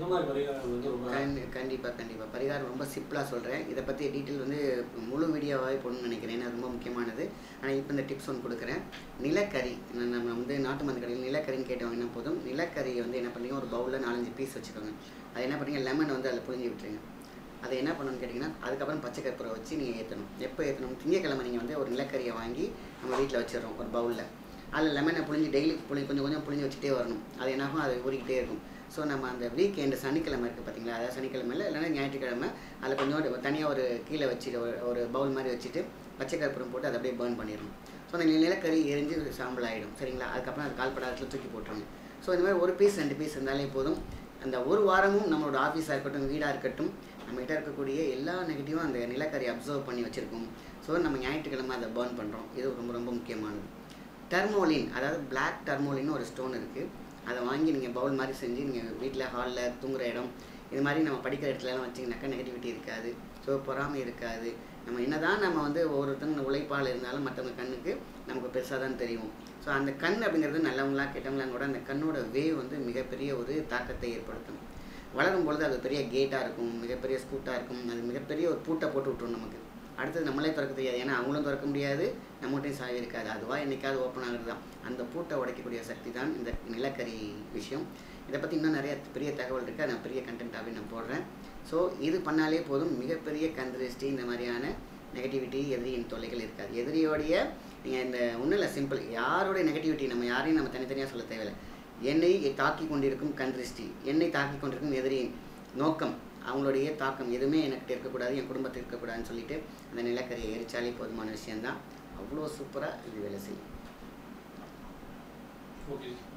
என்ன மாதிரி பரிகாரம் வந்து ரொம்ப கண்டி கண்டிப்பாக கண்டிப்பாக பரிகாரம் ரொம்ப சிம்பிளாக சொல்கிறேன் இதை பற்றி டீட்டெயில் வந்து முழு வீடியோவாகவே போடணும்னு நினைக்கிறேன் ஏன்னா ரொம்ப முக்கியமானது ஆனால் இப்போ இந்த டிப்ஸ் ஒன்று கொடுக்குறேன் நிலக்கரி நான் நம்ம வந்து நாட்டு மருந்து கடையில் நிலக்கரின்னு கேட்டவங்கன்னா போதும் நிலக்கரியை வந்து என்ன பண்ணுறீங்க ஒரு பவுலில் நாலஞ்சு பீஸ் வச்சுக்கோங்க அது என்ன பண்ணுறீங்க லெமன் வந்து அதில் புழிஞ்சு விட்டுருங்க அதை என்ன பண்ணணும்னு கேட்டிங்கன்னா அதுக்கப்புறம் பச்சை கற்பூரம் வச்சு நீங்கள் ஏற்றணும் எப்போ ஏற்றணும் திங்கக்கிழமை நீங்கள் வந்து ஒரு நிலக்கரியை வாங்கி நம்ம வீட்டில் வச்சிடுறோம் ஒரு பவுலில் அதில் லெமனை புழிஞ்சு டெய்லி புளி கொஞ்சம் கொஞ்சம் புழிஞ்சு வச்சுட்டே வரணும் அது என்னாகும் அது ஊறிக்கிட்டே இருக்கும் ஸோ நம்ம அந்த வீக் எண்டு சனிக்கிழமை இருக்குது பார்த்தீங்களா அதாவது சனிக்கிழமையில் இல்லைன்னா ஞாயிற்றுக்கிழமை அதில் கொஞ்சோண்டு தனியாக ஒரு கீழே வச்சுட்டு ஒரு ஒரு பவுல் மாதிரி வச்சுட்டு பச்சை கற்பூரம் போட்டு அதை அப்படியே பேர்ன் பண்ணிடணும் ஸோ அந்த நிலக்கரி எரிஞ்சு சாம்பல் ஆகிடும் சரிங்களா அதுக்கப்புறம் அது கால் படாரத்தில் தூக்கி போட்டுருங்க ஸோ இந்த மாதிரி ஒரு பீஸ் ரெண்டு பீஸ் இருந்தாலே போதும் அந்த ஒரு வாரமும் நம்மளோட ஆஃபீஸாக இருக்கட்டும் வீடாக இருக்கட்டும் நம்மகிட்ட இருக்கக்கூடிய எல்லா நெகட்டிவும் அந்த நிலக்கரி அப்சர்வ் பண்ணி வச்சுருக்கோம் ஸோ நம்ம ஞாயிற்றுக்கிழமை அதை பேர்ன் பண்ணுறோம் இது ரொம்ப ரொம்ப முக்கியமானது டர்மோலின் அதாவது Black டர்மோலின்னு ஒரு ஸ்டோன் இருக்குது அதை வாங்கி நீங்கள் பவுல் மாதிரி செஞ்சு நீங்கள் வீட்டில் ஹாலில் தூங்குற இடம் இது மாதிரி நம்ம படிக்கிற இடத்துலலாம் வச்சிங்கனாக்கா நெகட்டிவிட்டி இருக்காது ஸோ பொறாமை இருக்காது நம்ம என்னதான் நம்ம வந்து ஒவ்வொருத்தங்க உழைப்பால் இருந்தாலும் மற்றவங்க கண்ணுக்கு நமக்கு பெருசாக தான் தெரியும் ஸோ அந்த கண் அப்படிங்கிறது நல்லவங்களா கெட்டவங்களா கூட அந்த கண்ணோட வேவ் வந்து மிகப்பெரிய ஒரு தாக்கத்தை ஏற்படுத்தும் வளரும் பொழுது அது பெரிய கேட்டாக இருக்கும் மிகப்பெரிய ஸ்கூட்டாக இருக்கும் அது மிகப்பெரிய ஒரு பூட்டை போட்டு விட்டுரும் நமக்கு அடுத்தது நம்மளே திறக்க தெரியாது ஏன்னா அவங்களும் திறக்க முடியாது நம்மகிட்டையும் சாவி இருக்காது அதுவாக என்னைக்காவது ஓப்பன் ஆகுறது தான் அந்த பூட்டை உடைக்கக்கூடிய சக்தி தான் இந்த நிலக்கரி விஷயம் இதை பற்றி இன்னும் நிறைய பெரிய தகவல் இருக்குது நான் பெரிய கண்டென்ட்டாகவே நான் போடுறேன் ஸோ இது பண்ணாலே போதும் மிகப்பெரிய கந்திருஷ்டி இந்த மாதிரியான நெகட்டிவிட்டி எதிரியின் தொல்லைகள் இருக்காது எதிரியோடைய நீங்கள் இந்த ஒன்றும் இல்லை சிம்பிள் யாரோடைய நெகட்டிவிட்டி நம்ம யாரையும் நம்ம தனித்தனியாக சொல்ல தேவையில்லை என்னை தாக்கி கொண்டிருக்கும் கந்திருஷ்டி என்னை தாக்கி கொண்டிருக்கும் எதிரியின் நோக்கம் அவங்களுடைய தாக்கம் எதுவுமே எனக்கு இருக்கக்கூடாது என் குடும்பத்தில் இருக்கக்கூடாதுன்னு சொல்லிட்டு அந்த நிலக்கரியை எரிச்சாலே போதுமான விஷயம்தான் அவ்வளோ சூப்பராக இது வேலை செய்யும் ஓகே